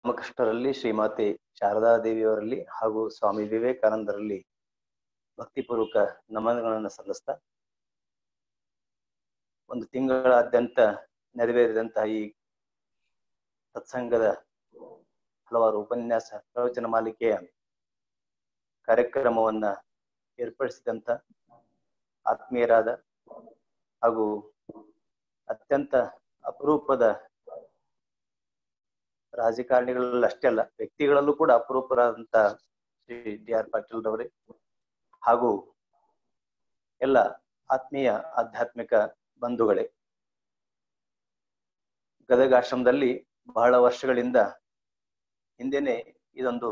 ರಾಮಕೃಷ್ಣರಲ್ಲಿ ಶ್ರೀಮಾತೆ ಶಾರದಾದೇವಿಯವರಲ್ಲಿ ಹಾಗೂ ಸ್ವಾಮಿ ವಿವೇಕಾನಂದರಲ್ಲಿ ಭಕ್ತಿಪೂರ್ವಕ ನಮನಗಳನ್ನು ಸಲ್ಲಿಸ್ತಾ ಒಂದು ತಿಂಗಳಾದ್ಯಂತ ನೆರವೇರಿದಂತಹ ಈ ಸತ್ಸಂಗದ ಹಲವಾರು ಉಪನ್ಯಾಸ ಪ್ರವಚನ ಮಾಲಿಕೆಯ ಕಾರ್ಯಕ್ರಮವನ್ನ ಏರ್ಪಡಿಸಿದಂತ ಆತ್ಮೀಯರಾದ ಹಾಗೂ ಅತ್ಯಂತ ಅಪರೂಪದ ರಾಜಕಾರಣಿಗಳಲ್ಲಿ ಅಷ್ಟೇ ಅಲ್ಲ ವ್ಯಕ್ತಿಗಳಲ್ಲೂ ಕೂಡ ಅಪರೂಪರಾದಂತ ಶ್ರೀ ಡಿ ಆರ್ ಪಾಟೀಲ್ ರವರೇ ಹಾಗೂ ಎಲ್ಲ ಆತ್ಮೀಯ ಆಧ್ಯಾತ್ಮಿಕ ಬಂಧುಗಳೇ ಗದಗಾಶ್ರಮದಲ್ಲಿ ಬಹಳ ವರ್ಷಗಳಿಂದ ಹಿಂದೆನೆ ಇದೊಂದು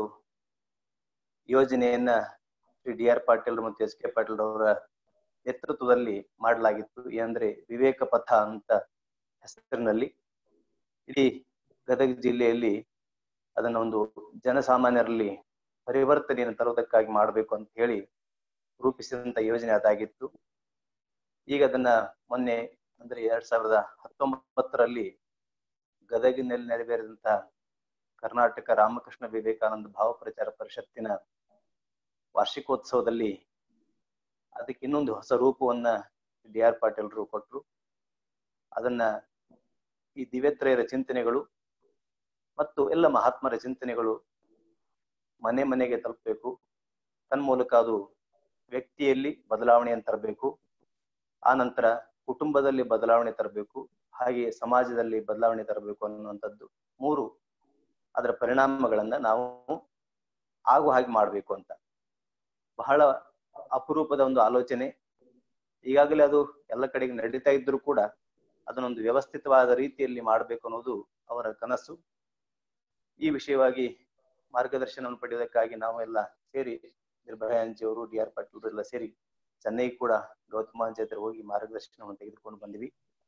ಯೋಜನೆಯನ್ನ ಶ್ರೀ ಡಿ ಆರ್ ಪಾಟೀಲ್ ಮತ್ತು ಎಸ್ ಕೆ ಪಾಟೀಲ್ ಅವರ ನೇತೃತ್ವದಲ್ಲಿ ಮಾಡಲಾಗಿತ್ತು ಏನಂದ್ರೆ ವಿವೇಕ ಪಥ ಅಂತ ಹೆಸರಿನಲ್ಲಿ ಇಡೀ ಗದಗ ಜಿಲ್ಲೆಯಲ್ಲಿ ಅದನ್ನ ಒಂದು ಜನಸಾಮಾನ್ಯರಲ್ಲಿ ಪರಿವರ್ತನೆಯನ್ನು ತರುವುದಕ್ಕಾಗಿ ಮಾಡಬೇಕು ಅಂತ ಹೇಳಿ ರೂಪಿಸಿದಂತ ಯೋಜನೆ ಅದಾಗಿತ್ತು ಈಗ ಅದನ್ನ ಮೊನ್ನೆ ಅಂದ್ರೆ ಎರಡ್ ಸಾವಿರದ ಹತ್ತೊಂಬತ್ತರಲ್ಲಿ ಗದಗಿನಲ್ಲಿ ನೆರವೇರಿದಂತ ಕರ್ನಾಟಕ ರಾಮಕೃಷ್ಣ ವಿವೇಕಾನಂದ ಭಾವ ಪ್ರಚಾರ ಪರಿಷತ್ತಿನ ವಾರ್ಷಿಕೋತ್ಸವದಲ್ಲಿ ಅದಕ್ಕೆ ಇನ್ನೊಂದು ಹೊಸ ರೂಪವನ್ನ ಡಿ ಆರ್ ಪಾಟೀಲ್ರು ಕೊಟ್ರು ಅದನ್ನ ಈ ದಿವ್ಯತ್ರಯರ ಚಿಂತನೆಗಳು ಮತ್ತು ಎಲ್ಲ ಮಹಾತ್ಮರ ಚಿಂತನೆಗಳು ಮನೆ ಮನೆಗೆ ತಲುಪಬೇಕು ತನ್ಮೂಲಕ ಅದು ವ್ಯಕ್ತಿಯಲ್ಲಿ ಬದಲಾವಣೆಯನ್ನು ತರಬೇಕು ಆ ನಂತರ ಕುಟುಂಬದಲ್ಲಿ ಬದಲಾವಣೆ ತರಬೇಕು ಹಾಗೆ ಸಮಾಜದಲ್ಲಿ ಬದಲಾವಣೆ ತರಬೇಕು ಅನ್ನುವಂಥದ್ದು ಮೂರು ಅದರ ಪರಿಣಾಮಗಳನ್ನ ನಾವು ಆಗು ಹಾಗೆ ಮಾಡಬೇಕು ಅಂತ ಬಹಳ ಅಪರೂಪದ ಒಂದು ಆಲೋಚನೆ ಈಗಾಗಲೇ ಅದು ಎಲ್ಲ ಕಡೆಗೆ ನಡೀತಾ ಇದ್ರು ಕೂಡ ಅದನ್ನೊಂದು ವ್ಯವಸ್ಥಿತವಾದ ರೀತಿಯಲ್ಲಿ ಮಾಡಬೇಕು ಅನ್ನೋದು ಅವರ ಕನಸು ಈ ವಿಷಯವಾಗಿ ಮಾರ್ಗದರ್ಶನವನ್ನು ಪಡೆಯುವುದಕ್ಕಾಗಿ ನಾವು ಎಲ್ಲ ಸೇರಿ ನಿರ್ಭಯಾಂಜಿ ಅವರು ಡಿ ಆರ್ ಪಾಟೀಲ್ ಎಲ್ಲ ಸೇರಿ ಚೆನ್ನೈ ಕೂಡ ಗೌತಮಾಂಜಿ ಹತ್ರ ಹೋಗಿ ಮಾರ್ಗದರ್ಶನವನ್ನು ತೆಗೆದುಕೊಂಡು ಬಂದಿವಿ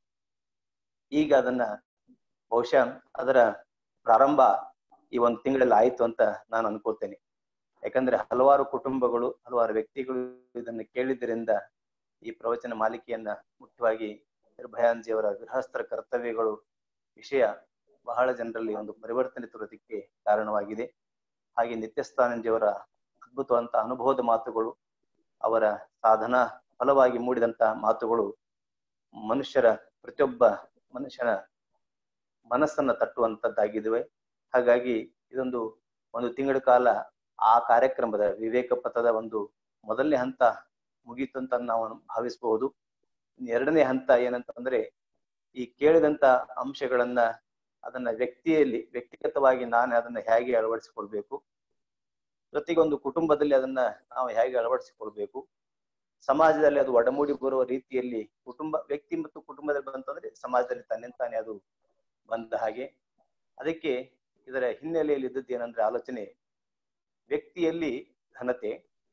ಈಗ ಅದನ್ನ ಬಹುಶಃ ಅದರ ಪ್ರಾರಂಭ ಈ ಒಂದು ತಿಂಗಳಲ್ಲಿ ಆಯ್ತು ಅಂತ ನಾನು ಅನ್ಕೋತೇನೆ ಯಾಕಂದ್ರೆ ಹಲವಾರು ಕುಟುಂಬಗಳು ಹಲವಾರು ವ್ಯಕ್ತಿಗಳು ಇದನ್ನು ಕೇಳಿದ್ದರಿಂದ ಈ ಪ್ರವಚನ ಮಾಲಿಕೆಯನ್ನ ಮುಖ್ಯವಾಗಿ ನಿರ್ಭಯಾಂಜಿಯವರ ಗೃಹಸ್ಥರ ಕರ್ತವ್ಯಗಳು ವಿಷಯ ಬಹಳ ಜನರಲ್ಲಿ ಒಂದು ಪರಿವರ್ತನೆ ತರೋದಕ್ಕೆ ಕಾರಣವಾಗಿದೆ ಹಾಗೆ ನಿತ್ಯಸ್ಥಾನಂಜಿಯವರ ಅದ್ಭುತವಂತ ಅನುಭವದ ಮಾತುಗಳು ಅವರ ಸಾಧನಾ ಫಲವಾಗಿ ಮೂಡಿದಂತ ಮಾತುಗಳು ಮನುಷ್ಯರ ಪ್ರತಿಯೊಬ್ಬ ಮನುಷ್ಯನ ಮನಸ್ಸನ್ನ ತಟ್ಟುವಂತದ್ದಾಗಿದ್ದಾವೆ ಹಾಗಾಗಿ ಇದೊಂದು ಒಂದು ತಿಂಗಳ ಕಾಲ ಆ ಕಾರ್ಯಕ್ರಮದ ವಿವೇಕ ಪಥದ ಒಂದು ಮೊದಲನೇ ಹಂತ ಮುಗೀತು ಅಂತ ನಾವು ಭಾವಿಸಬಹುದು ಎರಡನೇ ಹಂತ ಏನಂತಂದ್ರೆ ಈ ಕೇಳಿದಂತ ಅಂಶಗಳನ್ನ ಅದನ್ನ ವ್ಯಕ್ತಿಯಲ್ಲಿ ವ್ಯಕ್ತಿಗತವಾಗಿ ನಾನು ಅದನ್ನ ಹೇಗೆ ಅಳವಡಿಸಿಕೊಳ್ಬೇಕು ಜೊತೆಗೆ ಒಂದು ಕುಟುಂಬದಲ್ಲಿ ಅದನ್ನ ನಾವು ಹೇಗೆ ಅಳವಡಿಸಿಕೊಳ್ಬೇಕು ಸಮಾಜದಲ್ಲಿ ಅದು ಒಡಮೂಡಿ ಬರುವ ರೀತಿಯಲ್ಲಿ ಕುಟುಂಬ ವ್ಯಕ್ತಿ ಮತ್ತು ಕುಟುಂಬದಲ್ಲಿ ಬಂತಂದ್ರೆ ಸಮಾಜದಲ್ಲಿ ತನ್ನಿಂತಾನೆ ಅದು ಬಂದ ಹಾಗೆ ಅದಕ್ಕೆ ಇದರ ಹಿನ್ನೆಲೆಯಲ್ಲಿ ಇದ್ದದ್ದು ಏನಂದ್ರೆ ಆಲೋಚನೆ ವ್ಯಕ್ತಿಯಲ್ಲಿ ಘನತೆ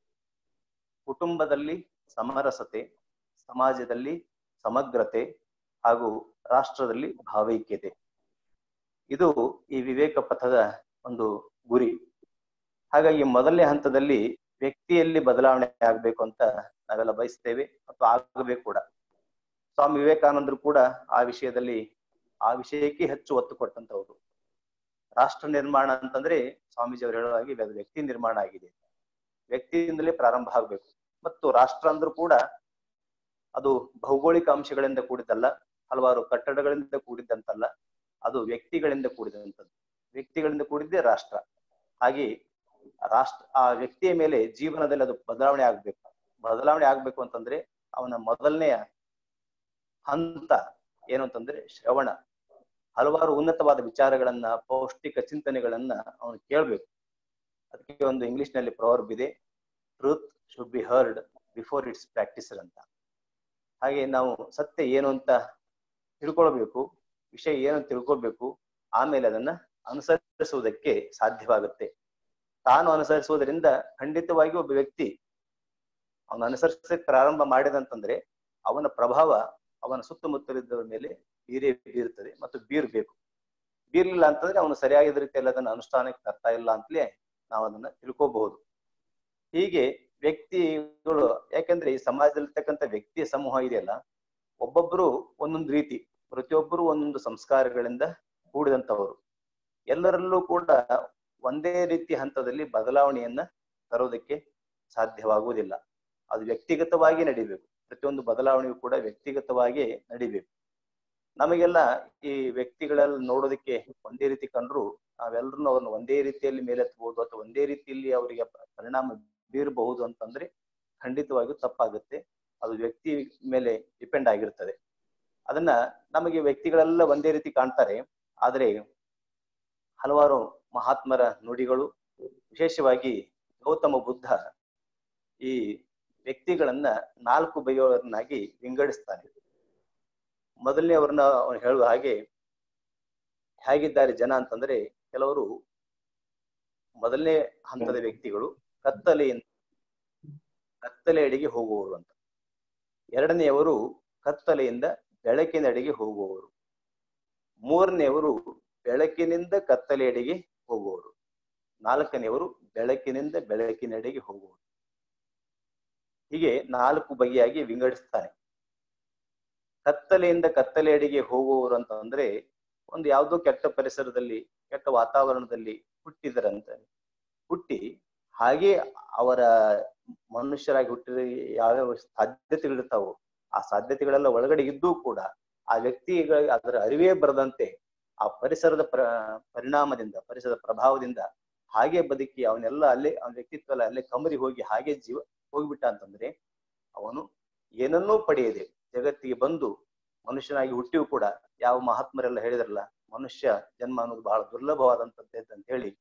ಕುಟುಂಬದಲ್ಲಿ ಸಮರಸತೆ ಸಮಾಜದಲ್ಲಿ ಸಮಗ್ರತೆ ಹಾಗೂ ರಾಷ್ಟ್ರದಲ್ಲಿ ಭಾವೈಕ್ಯತೆ ಇದು ಈ ವಿವೇಕ ಪಥದ ಒಂದು ಗುರಿ ಹಾಗಾಗಿ ಮೊದಲನೇ ಹಂತದಲ್ಲಿ ವ್ಯಕ್ತಿಯಲ್ಲಿ ಬದಲಾವಣೆ ಆಗ್ಬೇಕು ಅಂತ ನಾವೆಲ್ಲ ಬಯಸ್ತೇವೆ ಮತ್ತು ಆಗಬೇಕು ಕೂಡ ಸ್ವಾಮಿ ವಿವೇಕಾನಂದರು ಕೂಡ ಆ ವಿಷಯದಲ್ಲಿ ಆ ವಿಷಯಕ್ಕೆ ಹೆಚ್ಚು ಒತ್ತು ಕೊಟ್ಟಂತವ್ರು ರಾಷ್ಟ್ರ ನಿರ್ಮಾಣ ಅಂತಂದ್ರೆ ಸ್ವಾಮೀಜಿ ಅವರು ಹೇಳುವ ಹಾಗೆ ಅದು ವ್ಯಕ್ತಿ ನಿರ್ಮಾಣ ಆಗಿದೆ ವ್ಯಕ್ತಿಯಿಂದಲೇ ಪ್ರಾರಂಭ ಆಗ್ಬೇಕು ಮತ್ತು ರಾಷ್ಟ್ರ ಅಂದ್ರೂ ಕೂಡ ಅದು ಭೌಗೋಳಿಕ ಅಂಶಗಳಿಂದ ಕೂಡಿದ್ದಲ್ಲ ಹಲವಾರು ಕಟ್ಟಡಗಳಿಂದ ಕೂಡಿದ್ದಂತಲ್ಲ ಅದು ವ್ಯಕ್ತಿಗಳಿಂದ ಕೂಡಿದಂಥದ್ದು ವ್ಯಕ್ತಿಗಳಿಂದ ಕೂಡಿದ್ದೇ ರಾಷ್ಟ್ರ ಹಾಗೆ ರಾಷ್ಟ್ರ ಆ ವ್ಯಕ್ತಿಯ ಮೇಲೆ ಜೀವನದಲ್ಲಿ ಅದು ಬದಲಾವಣೆ ಆಗ್ಬೇಕು ಬದಲಾವಣೆ ಆಗ್ಬೇಕು ಅಂತಂದ್ರೆ ಅವನ ಮೊದಲನೆಯ ಹಂತ ಏನು ಅಂತಂದ್ರೆ ಶ್ರವಣ ಹಲವಾರು ಉನ್ನತವಾದ ವಿಚಾರಗಳನ್ನ ಪೌಷ್ಟಿಕ ಚಿಂತನೆಗಳನ್ನ ಅವನು ಕೇಳ್ಬೇಕು ಅದಕ್ಕೆ ಒಂದು ಇಂಗ್ಲಿಷ್ ನಲ್ಲಿ ಪ್ರವರ್ಬ್ ಇದೆ truth should be heard before it's practised ಅಂತ ಹಾಗೆ ನಾವು ಸತ್ಯ ಏನು ಅಂತ ತಿಳ್ಕೊಳ್ಬೇಕು ವಿಷಯ ಏನು ಅಂತ ತಿಳ್ಕೊಳ್ಬೇಕು ಆಮೇಲೆ ಅದನ್ನ ಅನುಸರಿಸುವುದಕ್ಕೆ ಸಾಧ್ಯವಾಗುತ್ತೆ ತಾನು ಅನುಸರಿಸುವುದರಿಂದ ಖಂಡಿತವಾಗಿ ಒಬ್ಬ ವ್ಯಕ್ತಿ ಅವನು ಅನುಸರಿಸಕ್ಕೆ ಪ್ರಾರಂಭ ಮಾಡಿದಂತಂದ್ರೆ ಅವನ ಪ್ರಭಾವ ಅವನ ಸುತ್ತಮುತ್ತಲಿದ್ದವರ ಮೇಲೆ ಬೀರೇ ಬೀರುತ್ತದೆ ಮತ್ತು ಬೀರ್ಬೇಕು ಬೀರ್ಲಿಲ್ಲ ಅಂತಂದ್ರೆ ಅವನು ಸರಿಯಾದ ರೀತಿಯಲ್ಲಿ ಅದನ್ನ ಅನುಷ್ಠಾನಕ್ಕೆ ತರ್ತಾ ಇಲ್ಲ ಅಂತಲೇ ನಾವು ಅದನ್ನ ತಿಳ್ಕೋಬಹುದು ಹೀಗೆ ವ್ಯಕ್ತಿಗಳು ಯಾಕಂದ್ರೆ ಈ ಸಮಾಜದಲ್ಲಿರ್ತಕ್ಕಂಥ ವ್ಯಕ್ತಿಯ ಸಮೂಹ ಇದೆಯಲ್ಲ ಒಬ್ಬೊಬ್ರು ಒಂದೊಂದು ರೀತಿ ಪ್ರತಿಯೊಬ್ಬರು ಒಂದೊಂದು ಸಂಸ್ಕಾರಗಳಿಂದ ಕೂಡಿದಂತವರು ಎಲ್ಲರಲ್ಲೂ ಕೂಡ ಒಂದೇ ರೀತಿ ಹಂತದಲ್ಲಿ ಬದಲಾವಣೆಯನ್ನ ತರೋದಕ್ಕೆ ಸಾಧ್ಯವಾಗುವುದಿಲ್ಲ ಅದು ವ್ಯಕ್ತಿಗತವಾಗಿ ನಡಿಬೇಕು ಪ್ರತಿಯೊಂದು ಬದಲಾವಣೆಯು ಕೂಡ ವ್ಯಕ್ತಿಗತವಾಗಿ ನಡಿಬೇಕು ನಮಗೆಲ್ಲ ಈ ವ್ಯಕ್ತಿಗಳೆಲ್ಲ ನೋಡೋದಕ್ಕೆ ಒಂದೇ ರೀತಿ ಕಂಡ್ರು ನಾವೆಲ್ಲರೂ ಅವ್ರನ್ನ ಒಂದೇ ರೀತಿಯಲ್ಲಿ ಮೇಲೆತ್ತಬಹುದು ಅಥವಾ ಒಂದೇ ರೀತಿಯಲ್ಲಿ ಅವರಿಗೆ ಪರಿಣಾಮ ಬೀರಬಹುದು ಅಂತಂದ್ರೆ ಖಂಡಿತವಾಗಿಯೂ ತಪ್ಪಾಗುತ್ತೆ ಅದು ವ್ಯಕ್ತಿ ಮೇಲೆ ಡಿಪೆಂಡ್ ಆಗಿರ್ತದೆ ಅದನ್ನ ನಮಗೆ ವ್ಯಕ್ತಿಗಳೆಲ್ಲ ಒಂದೇ ರೀತಿ ಕಾಣ್ತಾರೆ ಆದ್ರೆ ಹಲವಾರು ಮಹಾತ್ಮರ ನುಡಿಗಳು ವಿಶೇಷವಾಗಿ ಗೌತಮ ಬುದ್ಧ ಈ ವ್ಯಕ್ತಿಗಳನ್ನ ನಾಲ್ಕು ಬಗೆಯವರನ್ನಾಗಿ ವಿಂಗಡಿಸ್ತಾನೆ ಮೊದಲನೇ ಅವ್ರನ್ನ ಅವನು ಹೇಳುವ ಹಾಗೆ ಹೇಗಿದ್ದಾರೆ ಜನ ಅಂತಂದ್ರೆ ಕೆಲವರು ಮೊದಲನೇ ಹಂತದ ವ್ಯಕ್ತಿಗಳು ಕತ್ತಲೆಯಿಂದ ಕತ್ತಲೆಯಡೆಗೆ ಹೋಗುವವರು ಅಂತ ಎರಡನೆಯವರು ಕತ್ತಲೆಯಿಂದ ಬೆಳಕಿನಡೆಗೆ ಹೋಗುವವರು ಮೂರನೆಯವರು ಬೆಳಕಿನಿಂದ ಕತ್ತಲೆಯಡೆಗೆ ಹೋಗುವವರು ನಾಲ್ಕನೆಯವರು ಬೆಳಕಿನಿಂದ ಬೆಳಕಿನೆಡೆಗೆ ಹೋಗುವವರು ಹೀಗೆ ನಾಲ್ಕು ಬಗೆಯಾಗಿ ವಿಂಗಡಿಸ್ತಾನೆ ಕತ್ತಲೆಯಿಂದ ಕತ್ತಲೆಯಡೆಗೆ ಹೋಗುವವರು ಅಂತ ಅಂದ್ರೆ ಒಂದು ಯಾವುದೋ ಕೆಟ್ಟ ಪರಿಸರದಲ್ಲಿ ಕೆಟ್ಟ ವಾತಾವರಣದಲ್ಲಿ ಹುಟ್ಟಿದರಂತೆ ಹುಟ್ಟಿ ಹಾಗೆ ಅವರ ಮನುಷ್ಯರಾಗಿ ಹುಟ್ಟಿದ ಯಾವ್ಯಾವ ಸಾಧ್ಯತೆಗಳಿರ್ತಾವೋ ಆ ಸಾಧ್ಯತೆಗಳೆಲ್ಲ ಒಳಗಡೆ ಇದ್ದೂ ಕೂಡ ಆ ವ್ಯಕ್ತಿಗಳಿಗೆ ಅದರ ಅರಿವೇ ಬರದಂತೆ ಆ ಪರಿಸರದ ಪ್ರ ಪರಿಣಾಮದಿಂದ ಪರಿಸರದ ಪ್ರಭಾವದಿಂದ ಹಾಗೆ ಬದುಕಿ ಅವನೆಲ್ಲ ಅಲ್ಲೇ ಅವನ ವ್ಯಕ್ತಿತ್ವ ಎಲ್ಲ ಅಲ್ಲೇ ಕಮರಿ ಹೋಗಿ ಹಾಗೆ ಜೀವ ಹೋಗ್ಬಿಟ್ಟ ಅಂತಂದ್ರೆ ಅವನು ಏನನ್ನೂ ಪಡೆಯದೆ ಜಗತ್ತಿಗೆ ಬಂದು ಮನುಷ್ಯನಾಗಿ ಹುಟ್ಟಿಯೂ ಕೂಡ ಯಾವ ಮಹಾತ್ಮರೆಲ್ಲ ಹೇಳಿದ್ರಲ್ಲ ಮನುಷ್ಯ ಜನ್ಮ ಅನ್ನೋದು ಬಹಳ ದುರ್ಲಭವಾದಂತದ್ದು ಅಂತ ಹೇಳಿ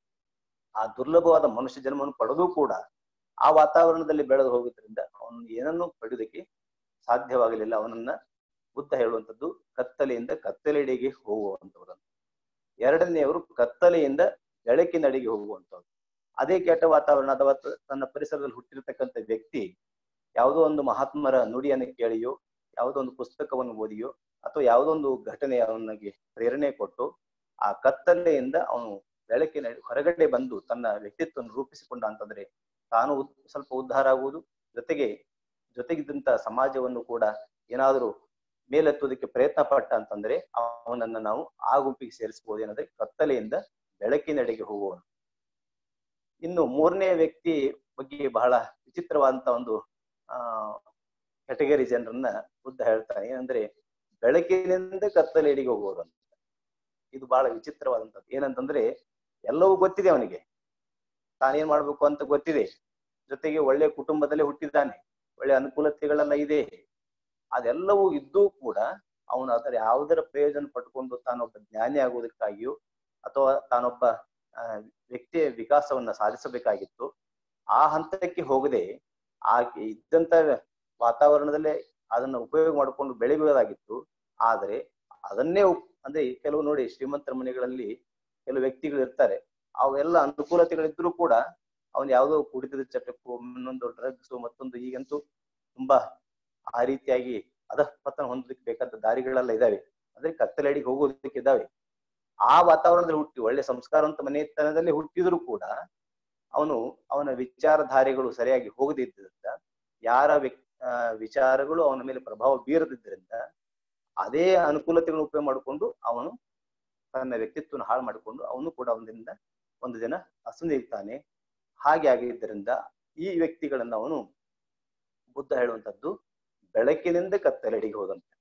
ಆ ದುರ್ಲಭವಾದ ಮನುಷ್ಯ ಜನ್ಮವನ್ನು ಪಡೆದು ಕೂಡ ಆ ವಾತಾವರಣದಲ್ಲಿ ಬೆಳೆದು ಹೋಗೋದ್ರಿಂದ ಅವನು ಏನನ್ನೂ ಪಡೆಯೋದಕ್ಕೆ ಸಾಧ್ಯವಾಗಲಿಲ್ಲ ಅವನನ್ನ ಬುದ್ಧ ಹೇಳುವಂಥದ್ದು ಕತ್ತಲೆಯಿಂದ ಕತ್ತಲೆಡೆಗೆ ಹೋಗುವಂಥವ್ರು ಎರಡನೆಯವರು ಕತ್ತಲೆಯಿಂದ ಬೆಳಕಿನಡೆಗೆ ಹೋಗುವಂಥವ್ರು ಅದೇ ಕೆಟ್ಟ ವಾತಾವರಣ ಅಥವಾ ತನ್ನ ಪರಿಸರದಲ್ಲಿ ಹುಟ್ಟಿರ್ತಕ್ಕಂಥ ವ್ಯಕ್ತಿ ಯಾವುದೋ ಒಂದು ಮಹಾತ್ಮರ ನುಡಿಯನ್ನು ಕೇಳಿಯೋ ಯಾವುದೋ ಒಂದು ಪುಸ್ತಕವನ್ನು ಓದಿಯೋ ಅಥವಾ ಯಾವುದೋ ಒಂದು ಘಟನೆ ಅವನಿಗೆ ಪ್ರೇರಣೆ ಕೊಟ್ಟು ಆ ಕತ್ತಲೆಯಿಂದ ಅವನು ಬೆಳಕಿನ ಹೊರಗಡೆ ಬಂದು ತನ್ನ ವ್ಯಕ್ತಿತ್ವವನ್ನು ರೂಪಿಸಿಕೊಂಡ ಅಂತಂದ್ರೆ ತಾನು ಸ್ವಲ್ಪ ಉದ್ಧಾರ ಆಗುವುದು ಜೊತೆಗೆ ಜೊತೆಗಿದ್ದಂತ ಸಮಾಜವನ್ನು ಕೂಡ ಏನಾದರೂ ಮೇಲೆತ್ತುವುದಕ್ಕೆ ಪ್ರಯತ್ನ ಪಟ್ಟ ಅಂತಂದ್ರೆ ಅವನನ್ನ ನಾವು ಆ ಗುಂಪಿಗೆ ಸೇರಿಸಬಹುದು ಏನಂದ್ರೆ ಕತ್ತಲೆಯಿಂದ ಬೆಳಕಿನೆಡೆಗೆ ಹೋಗುವವನು ಇನ್ನು ಮೂರನೇ ವ್ಯಕ್ತಿ ಬಗ್ಗೆ ಬಹಳ ವಿಚಿತ್ರವಾದಂತ ಒಂದು ಆ ಕೆಟಗರಿ ಜನರನ್ನ ಬುದ್ಧ ಹೇಳ್ತಾನೆ ಏನಂದ್ರೆ ಬೆಳಕಿನಿಂದ ಕತ್ತಲೆಡೆಗೆ ಹೋಗುವವರು ಅಂತ ಇದು ಬಹಳ ವಿಚಿತ್ರವಾದಂಥದ್ದು ಏನಂತಂದ್ರೆ ಎಲ್ಲವೂ ಗೊತ್ತಿದೆ ಅವನಿಗೆ ತಾನೇನ್ ಮಾಡ್ಬೇಕು ಅಂತ ಗೊತ್ತಿದೆ ಜೊತೆಗೆ ಒಳ್ಳೆ ಕುಟುಂಬದಲ್ಲೇ ಹುಟ್ಟಿದ್ದಾನೆ ಒಳ್ಳೆ ಅನುಕೂಲತೆಗಳೆಲ್ಲ ಇದೆ ಅದೆಲ್ಲವೂ ಇದ್ದೂ ಕೂಡ ಅವನು ಅದರ ಯಾವುದರ ಪ್ರಯೋಜನ ಪಡ್ಕೊಂಡು ತಾನೊಬ್ಬ ಜ್ಞಾನಿ ಆಗುವುದಕ್ಕಾಗಿಯೋ ಅಥವಾ ತಾನೊಬ್ಬ ವ್ಯಕ್ತಿಯ ವಿಕಾಸವನ್ನ ಸಾಧಿಸಬೇಕಾಗಿತ್ತು ಆ ಹಂತಕ್ಕೆ ಹೋಗದೆ ಆ ಇದ್ದಂತ ವಾತಾವರಣದಲ್ಲೇ ಅದನ್ನ ಉಪಯೋಗ ಮಾಡಿಕೊಂಡು ಬೆಳಿಬಹುದಾಗಿತ್ತು ಆದರೆ ಅದನ್ನೇ ಅಂದ್ರೆ ಕೆಲವು ನೋಡಿ ಶ್ರೀಮಂತರ ಮನೆಗಳಲ್ಲಿ ಕೆಲವು ವ್ಯಕ್ತಿಗಳು ಇರ್ತಾರೆ ಅವೆಲ್ಲ ಅನುಕೂಲತೆಗಳಿದ್ರು ಕೂಡ ಅವನ್ ಯಾವುದೋ ಕುಡಿತದ ಚಟಕ್ಕೂ ಇನ್ನೊಂದು ಡ್ರಗ್ಸ್ ಮತ್ತೊಂದು ಈಗಂತೂ ತುಂಬಾ ಆ ರೀತಿಯಾಗಿ ಅಧಪತನ ಹೊಂದಲಿಕ್ಕೆ ಬೇಕಾದ ದಾರಿಗಳೆಲ್ಲ ಇದಾವೆ ಅಂದ್ರೆ ಕತ್ತಲಡಿಗೆ ಹೋಗೋದಕ್ಕೆ ಇದಾವೆ ಆ ವಾತಾವರಣದಲ್ಲಿ ಹುಟ್ಟಿ ಒಳ್ಳೆ ಸಂಸ್ಕಾರವಂತ ಮನೆತನದಲ್ಲಿ ಹುಟ್ಟಿದ್ರು ಕೂಡ ಅವನು ಅವನ ವಿಚಾರಧಾರೆಗಳು ಸರಿಯಾಗಿ ಹೋಗದಿದ್ದರಿಂದ ಯಾರ ವ್ಯಕ್ತಿ ವಿಚಾರಗಳು ಅವನ ಮೇಲೆ ಪ್ರಭಾವ ಬೀರದಿದ್ದರಿಂದ ಅದೇ ಅನುಕೂಲತೆಗಳನ್ನು ಉಪಯೋಗ ಮಾಡಿಕೊಂಡು ಅವನು ತನ್ನ ವ್ಯಕ್ತಿತ್ವವನ್ನು ಹಾಳು ಮಾಡಿಕೊಂಡು ಅವನು ಕೂಡ ಒಂದರಿಂದ ಒಂದು ದಿನ ಅಸುನೀಗ್ತಾನೆ ಹಾಗೆ ಆಗಿದ್ದರಿಂದ ಈ ವ್ಯಕ್ತಿಗಳನ್ನ ಅವನು ಬುದ್ಧ ಹೇಳುವಂತದ್ದು ಬೆಳಕಿನಿಂದ ಕತ್ತಲೆಡೆಗೆ ಹೋದಂತೆ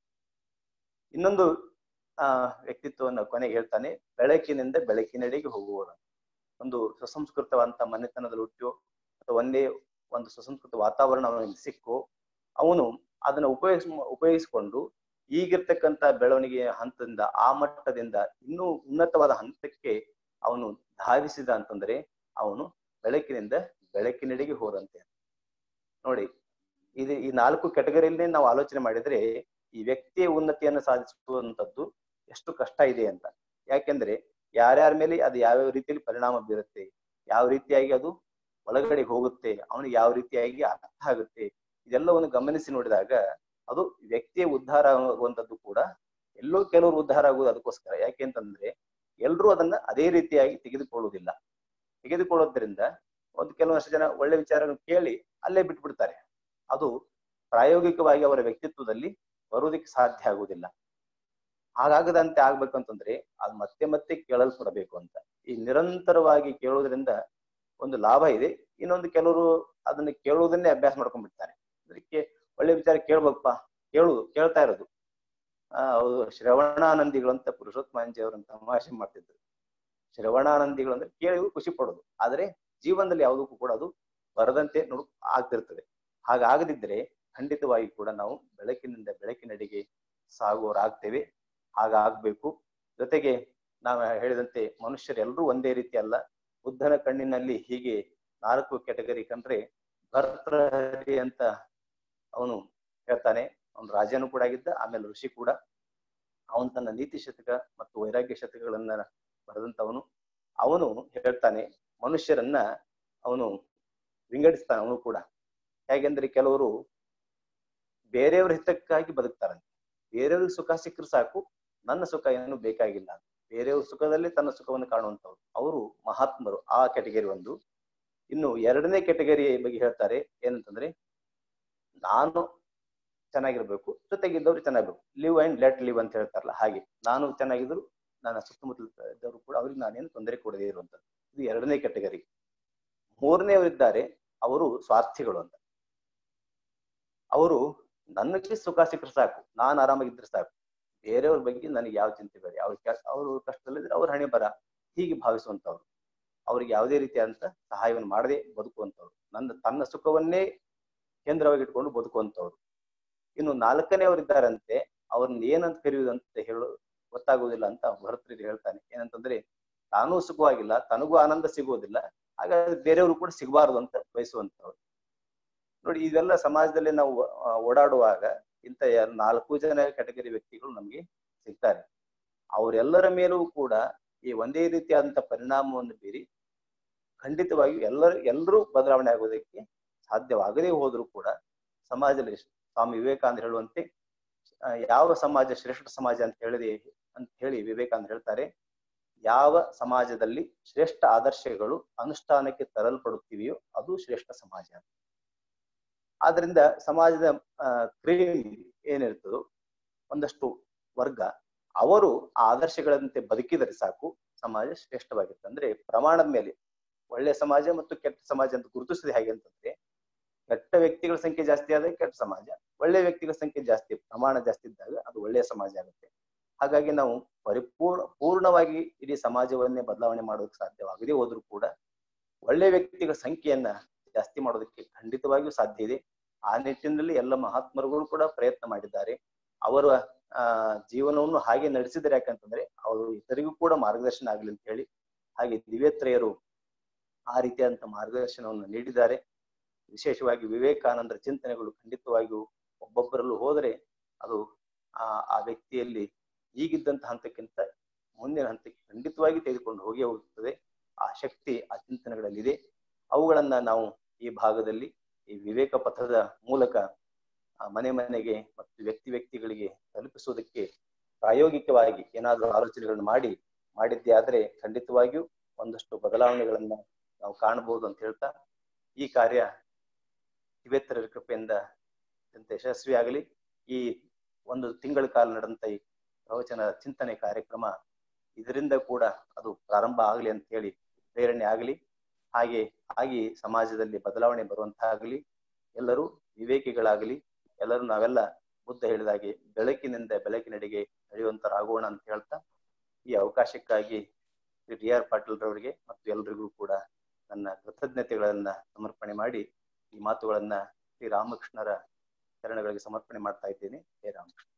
ಇನ್ನೊಂದು ಆ ವ್ಯಕ್ತಿತ್ವವನ್ನು ಕೊನೆಗೆ ಹೇಳ್ತಾನೆ ಬೆಳಕಿನಿಂದ ಬೆಳಕಿನೆಡೆಗೆ ಹೋಗುವವನು ಒಂದು ಸುಸಂಸ್ಕೃತವಂತ ಮನೆತನದಲ್ಲಿ ಹುಟ್ಟಿಯೋ ಅಥವಾ ಒಂದೇ ಒಂದು ಸುಸಂಸ್ಕೃತ ವಾತಾವರಣ ಅವನಿಗೆ ಸಿಕ್ಕು ಅವನು ಅದನ್ನ ಉಪಯೋಗಿಸ್ ಉಪಯೋಗಿಸಿಕೊಂಡು ಈಗಿರ್ತಕ್ಕಂಥ ಬೆಳವಣಿಗೆಯ ಹಂತದಿಂದ ಆ ಮಟ್ಟದಿಂದ ಇನ್ನೂ ಉನ್ನತವಾದ ಹಂತಕ್ಕೆ ಅವನು ಧಾವಿಸಿದ ಅಂತಂದ್ರೆ ಅವನು ಬೆಳಕಿನಿಂದ ಬೆಳಕಿನೆಡೆಗೆ ಹೋದಂತೆ ನೋಡಿ ಇದು ಈ ನಾಲ್ಕು ಕೆಟಗರಿಯಲ್ಲೇ ನಾವು ಆಲೋಚನೆ ಮಾಡಿದ್ರೆ ಈ ವ್ಯಕ್ತಿಯ ಉನ್ನತಿಯನ್ನು ಸಾಧಿಸುವಂತದ್ದು ಎಷ್ಟು ಕಷ್ಟ ಇದೆ ಅಂತ ಯಾಕೆಂದ್ರೆ ಯಾರ್ಯಾರ ಮೇಲೆ ಅದು ಯಾವ್ಯಾವ ರೀತಿಯಲ್ಲಿ ಪರಿಣಾಮ ಬೀರುತ್ತೆ ಯಾವ ರೀತಿಯಾಗಿ ಅದು ಒಳಗಡೆ ಹೋಗುತ್ತೆ ಅವನಿಗೆ ಯಾವ ರೀತಿಯಾಗಿ ಅರ್ಥ ಆಗುತ್ತೆ ಇದೆಲ್ಲವನ್ನು ಗಮನಿಸಿ ನೋಡಿದಾಗ ಅದು ವ್ಯಕ್ತಿಯ ಉದ್ಧಾರ ಆಗುವಂತದ್ದು ಕೂಡ ಎಲ್ಲೋ ಕೆಲವರು ಉದ್ಧಾರ ಆಗುವುದು ಅದಕ್ಕೋಸ್ಕರ ಯಾಕೆ ಅಂತಂದ್ರೆ ಎಲ್ರೂ ಅದನ್ನ ಅದೇ ರೀತಿಯಾಗಿ ತೆಗೆದುಕೊಳ್ಳುವುದಿಲ್ಲ ತೆಗೆದುಕೊಳ್ಳೋದ್ರಿಂದ ಒಂದು ಕೆಲವಷ್ಟು ಜನ ಒಳ್ಳೆ ವಿಚಾರಗಳನ್ನು ಕೇಳಿ ಅಲ್ಲೇ ಬಿಟ್ಬಿಡ್ತಾರೆ ಅದು ಪ್ರಾಯೋಗಿಕವಾಗಿ ಅವರ ವ್ಯಕ್ತಿತ್ವದಲ್ಲಿ ಬರುವುದಕ್ಕೆ ಸಾಧ್ಯ ಆಗುವುದಿಲ್ಲ ಹಾಗಾಗದಂತೆ ಆಗ್ಬೇಕಂತಂದ್ರೆ ಅದ್ ಮತ್ತೆ ಮತ್ತೆ ಕೇಳಲ್ಪಡಬೇಕು ಅಂತ ಈ ನಿರಂತರವಾಗಿ ಕೇಳೋದ್ರಿಂದ ಒಂದು ಲಾಭ ಇದೆ ಇನ್ನೊಂದು ಕೆಲವರು ಅದನ್ನ ಕೇಳುವುದನ್ನೇ ಅಭ್ಯಾಸ ಮಾಡ್ಕೊಂಡ್ಬಿಡ್ತಾರೆ ಅದಕ್ಕೆ ಒಳ್ಳೆ ವಿಚಾರ ಕೇಳ್ಬೇಕಪ್ಪ ಕೇಳುದು ಕೇಳ್ತಾ ಇರೋದು ಆ ಹೌದು ಶ್ರವಣಾನಂದಿಗಳು ಅಂತ ಪುರುಷೋತ್ತಮಾಂಜಿ ಅವರನ್ನ ತಮಾಷೆ ಮಾಡ್ತಿದ್ರು ಶ್ರವಣಾನಂದಿಗಳು ಅಂದ್ರೆ ಕೇಳಿ ಖುಷಿ ಪಡೋದು ಆದ್ರೆ ಜೀವನದಲ್ಲಿ ಯಾವುದಕ್ಕೂ ಕೂಡ ಅದು ಬರದಂತೆ ನೋಡ್ ಆಗ್ತಿರ್ತದೆ ಹಾಗಾಗದಿದ್ರೆ ಖಂಡಿತವಾಗಿ ಕೂಡ ನಾವು ಬೆಳಕಿನಿಂದ ಬೆಳಕಿನಡೆಗೆ ಸಾಗುವವರಾಗ್ತೇವೆ ಹಾಗಾಗ್ಬೇಕು ಜೊತೆಗೆ ನಾವು ಹೇಳಿದಂತೆ ಮನುಷ್ಯರೆಲ್ಲರೂ ಒಂದೇ ರೀತಿ ಅಲ್ಲ ಬುದ್ಧನ ಕಣ್ಣಿನಲ್ಲಿ ಹೀಗೆ ನಾಲ್ಕು ಕೆಟಗರಿ ಕಂಡ್ರೆ ಭರ್ತೃಹರಿ ಅಂತ ಅವನು ಹೇಳ್ತಾನೆ ಅವನು ರಾಜನು ಕೂಡ ಆಗಿದ್ದ ಆಮೇಲೆ ಋಷಿ ಕೂಡ ಅವನು ತನ್ನ ನೀತಿ ಶತಕ ಮತ್ತು ವೈರಾಗ್ಯ ಶತಕಗಳನ್ನ ಬರೆದಂತವನು ಅವನು ಹೇಳ್ತಾನೆ ಮನುಷ್ಯರನ್ನ ಅವನು ವಿಂಗಡಿಸ್ತಾನೆ ಅವನು ಕೂಡ ಹೇಗೆಂದ್ರೆ ಕೆಲವರು ಬೇರೆಯವ್ರ ಹಿತಕ್ಕಾಗಿ ಬದುಕ್ತಾರಂತೆ ಬೇರೆಯವ್ರಿಗೆ ಸುಖ ಸಿಕ್ಕರು ಸಾಕು ನನ್ನ ಸುಖ ಏನು ಬೇಕಾಗಿಲ್ಲ ಬೇರೆಯವ್ರ ಸುಖದಲ್ಲಿ ತನ್ನ ಸುಖವನ್ನು ಕಾಣುವಂತವ್ರು ಅವರು ಮಹಾತ್ಮರು ಆ ಕೆಟಗರಿ ಒಂದು ಇನ್ನು ಎರಡನೇ ಕೆಟಗರಿ ಬಗ್ಗೆ ಹೇಳ್ತಾರೆ ಏನಂತಂದ್ರೆ ನಾನು ಚೆನ್ನಾಗಿರ್ಬೇಕು ಜೊತೆಗಿದ್ದವ್ರು ಚೆನ್ನಾಗಿರ್ಬೇಕು ಲಿವ್ ಅಂಡ್ ಲೆಟ್ ಲಿವ್ ಅಂತ ಹೇಳ್ತಾರಲ್ಲ ಹಾಗೆ ನಾನು ಚೆನ್ನಾಗಿದ್ರು ನನ್ನ ಸುತ್ತಮುತ್ತಲ ಇದ್ದವರು ಕೂಡ ಅವ್ರಿಗೆ ನಾನೇನು ತೊಂದರೆ ಕೊಡದೇ ಇರುವಂತದ್ದು ಇದು ಎರಡನೇ ಕೆಟಗರಿ ಮೂರನೇವರಿದ್ದಾರೆ ಅವರು ಸ್ವಾರ್ಥಿಗಳು ಅಂತ ಅವರು ನನಗೆ ಸುಖ ಸಿಕ್ಕರೆ ಸಾಕು ನಾನು ಆರಾಮಾಗಿದ್ರೆ ಸಾಕು ಬೇರೆಯವ್ರ ಬಗ್ಗೆ ನನಗೆ ಯಾವ ಚಿಂತೆ ಬೇಡ ಅವ್ರ ಅವರು ಕಷ್ಟದಲ್ಲಿದ್ರೆ ಅವ್ರ ಹಣೆ ಬರ ಹೀಗೆ ಭಾವಿಸುವಂತವ್ರು ಅವ್ರಿಗೆ ಯಾವುದೇ ರೀತಿಯಾದಂತ ಸಹಾಯವನ್ನು ಮಾಡದೆ ಬದುಕುವಂತವ್ರು ನನ್ನ ತನ್ನ ಸುಖವನ್ನೇ ಕೇಂದ್ರವಾಗಿ ಇಟ್ಕೊಂಡು ಬದುಕುವಂತವ್ರು ಇನ್ನು ನಾಲ್ಕನೇವರಿದ್ದಾರಂತೆ ಅವ್ರನ್ನ ಏನಂತ ಕರೆಯುವುದು ಅಂತ ಹೇಳೋ ಗೊತ್ತಾಗುವುದಿಲ್ಲ ಅಂತ ಭರತರಿಗೆ ಹೇಳ್ತಾನೆ ಏನಂತಂದ್ರೆ ತಾನೂ ಸುಖವಾಗಿಲ್ಲ ತನಗೂ ಆನಂದ ಸಿಗುವುದಿಲ್ಲ ಹಾಗಾದ್ರೆ ಬೇರೆಯವರು ಕೂಡ ಸಿಗಬಾರದು ಅಂತ ಬಯಸುವಂತವ್ರು ನೋಡಿ ಇದೆಲ್ಲ ಸಮಾಜದಲ್ಲಿ ನಾವು ಓಡಾಡುವಾಗ ಇಂಥ ನಾಲ್ಕು ಜನ ಕೆಟಗರಿ ವ್ಯಕ್ತಿಗಳು ನಮ್ಗೆ ಸಿಗ್ತಾರೆ ಅವರೆಲ್ಲರ ಮೇಲೂ ಕೂಡ ಈ ಒಂದೇ ರೀತಿಯಾದಂತ ಪರಿಣಾಮವನ್ನು ಬೀರಿ ಖಂಡಿತವಾಗಿಯೂ ಎಲ್ಲರ ಎಲ್ಲರೂ ಬದಲಾವಣೆ ಆಗೋದಕ್ಕೆ ಸಾಧ್ಯವಾಗದೇ ಹೋದ್ರೂ ಕೂಡ ಸಮಾಜದಲ್ಲಿ ಸ್ವಾಮಿ ವಿವೇಕಾನಂದ ಹೇಳುವಂತೆ ಯಾವ ಸಮಾಜ ಶ್ರೇಷ್ಠ ಸಮಾಜ ಅಂತ ಹೇಳಿದೆ ಅಂತ ಹೇಳಿ ವಿವೇಕಾನಂದ ಹೇಳ್ತಾರೆ ಯಾವ ಸಮಾಜದಲ್ಲಿ ಶ್ರೇಷ್ಠ ಆದರ್ಶಗಳು ಅನುಷ್ಠಾನಕ್ಕೆ ತರಲ್ಪಡುತ್ತಿವೆಯೋ ಅದು ಶ್ರೇಷ್ಠ ಸಮಾಜ ಆದ್ರಿಂದ ಸಮಾಜದ ಕ್ರೀಮ್ ಏನಿರ್ತದೋ ಒಂದಷ್ಟು ವರ್ಗ ಅವರು ಆ ಆದರ್ಶಗಳಂತೆ ಬದುಕಿದರೆ ಸಾಕು ಸಮಾಜ ಶ್ರೇಷ್ಠವಾಗಿರುತ್ತೆ ಅಂದ್ರೆ ಪ್ರಮಾಣದ ಮೇಲೆ ಒಳ್ಳೆ ಸಮಾಜ ಮತ್ತು ಕೆಟ್ಟ ಸಮಾಜ ಅಂತ ಗುರುತಿಸಿದೆ ಹೇಗೆ ಅಂತಂದ್ರೆ ಕೆಟ್ಟ ವ್ಯಕ್ತಿಗಳ ಸಂಖ್ಯೆ ಜಾಸ್ತಿ ಆದಾಗ ಕೆಟ್ಟ ಸಮಾಜ ಒಳ್ಳೆ ವ್ಯಕ್ತಿಗಳ ಸಂಖ್ಯೆ ಜಾಸ್ತಿ ಪ್ರಮಾಣ ಜಾಸ್ತಿ ಇದ್ದಾಗ ಅದು ಒಳ್ಳೆಯ ಸಮಾಜ ಆಗುತ್ತೆ ಹಾಗಾಗಿ ನಾವು ಪರಿಪೂರ್ಣ ಪೂರ್ಣವಾಗಿ ಇಡೀ ಸಮಾಜವನ್ನೇ ಬದಲಾವಣೆ ಮಾಡೋದಕ್ಕೆ ಸಾಧ್ಯವಾಗದೇ ಹೋದ್ರೂ ಕೂಡ ಒಳ್ಳೆ ವ್ಯಕ್ತಿಗಳ ಸಂಖ್ಯೆಯನ್ನ ಜಾಸ್ತಿ ಮಾಡೋದಕ್ಕೆ ಖಂಡಿತವಾಗಿಯೂ ಸಾಧ್ಯ ಇದೆ ಆ ನಿಟ್ಟಿನಲ್ಲಿ ಎಲ್ಲ ಮಹಾತ್ಮರುಗಳು ಕೂಡ ಪ್ರಯತ್ನ ಮಾಡಿದ್ದಾರೆ ಅವರ ಆ ಜೀವನವನ್ನು ಹಾಗೆ ನಡೆಸಿದರೆ ಯಾಕಂತಂದ್ರೆ ಅವರು ಇತರಿಗೂ ಕೂಡ ಮಾರ್ಗದರ್ಶನ ಆಗ್ಲಿ ಅಂತ ಹೇಳಿ ಹಾಗೆ ದಿವ್ಯತ್ರಯರು ಆ ರೀತಿಯಾದಂತ ಮಾರ್ಗದರ್ಶನವನ್ನು ನೀಡಿದ್ದಾರೆ ವಿಶೇಷವಾಗಿ ವಿವೇಕಾನಂದರ ಚಿಂತನೆಗಳು ಖಂಡಿತವಾಗಿಯೂ ಒಬ್ಬೊಬ್ಬರಲ್ಲೂ ಹೋದರೆ ಅದು ಆ ಆ ವ್ಯಕ್ತಿಯಲ್ಲಿ ಈಗಿದ್ದಂತ ಹಂತಕ್ಕಿಂತ ಮುಂದಿನ ಹಂತಕ್ಕೆ ಖಂಡಿತವಾಗಿ ತೆಗೆದುಕೊಂಡು ಹೋಗೇ ಹೋಗುತ್ತದೆ ಆ ಶಕ್ತಿ ಆ ಚಿಂತನೆಗಳಲ್ಲಿದೆ ಅವುಗಳನ್ನ ನಾವು ಈ ಭಾಗದಲ್ಲಿ ಈ ವಿವೇಕ ಪಥದ ಮೂಲಕ ಮನೆ ಮನೆಗೆ ಮತ್ತು ವ್ಯಕ್ತಿ ವ್ಯಕ್ತಿಗಳಿಗೆ ತಲುಪಿಸುವುದಕ್ಕೆ ಪ್ರಾಯೋಗಿಕವಾಗಿ ಏನಾದರೂ ಆಲೋಚನೆಗಳನ್ನು ಮಾಡಿ ಮಾಡಿದ್ದೇ ಆದ್ರೆ ಖಂಡಿತವಾಗಿಯೂ ಒಂದಷ್ಟು ಬದಲಾವಣೆಗಳನ್ನ ನಾವು ಕಾಣಬಹುದು ಅಂತ ಹೇಳ್ತಾ ಈ ಕಾರ್ಯ ತಿಬೇತ್ತರ ಕೃಪೆಯಿಂದ ಅತ್ಯಂತ ಯಶಸ್ವಿಯಾಗಲಿ ಈ ಒಂದು ತಿಂಗಳ ಕಾಲ ನಡೆದಂತ ಈ ಪ್ರವಚನ ಚಿಂತನೆ ಕಾರ್ಯಕ್ರಮ ಇದರಿಂದ ಕೂಡ ಅದು ಪ್ರಾರಂಭ ಆಗಲಿ ಅಂತ ಹೇಳಿ ಪ್ರೇರಣೆ ಆಗಲಿ ಹಾಗೆ ಆಗಿ ಸಮಾಜದಲ್ಲಿ ಬದಲಾವಣೆ ಬರುವಂತಾಗಲಿ ಎಲ್ಲರೂ ವಿವೇಕಿಗಳಾಗಲಿ ಎಲ್ಲರೂ ನಾವೆಲ್ಲ ಬುದ್ಧ ಹೇಳಿದಾಗೆ ಬೆಳಕಿನಿಂದ ಬೆಳಕಿನಡೆಗೆ ನಡೆಯುವಂತರಾಗೋಣ ಅಂತ ಹೇಳ್ತಾ ಈ ಅವಕಾಶಕ್ಕಾಗಿ ಶ್ರೀ ಡಿ ಆರ್ ಪಾಟೀಲ್ ರವರಿಗೆ ಮತ್ತು ಎಲ್ರಿಗೂ ಕೂಡ ನನ್ನ ಕೃತಜ್ಞತೆಗಳನ್ನ ಸಮರ್ಪಣೆ ಮಾಡಿ ಈ ಮಾತುಗಳನ್ನ ಶ್ರೀ ರಾಮಕೃಷ್ಣರ ಚರಣಗಳಿಗೆ ಸಮರ್ಪಣೆ ಮಾಡ್ತಾ ಇದ್ದೇನೆ ಹೇ ರಾಮಕೃಷ್ಣ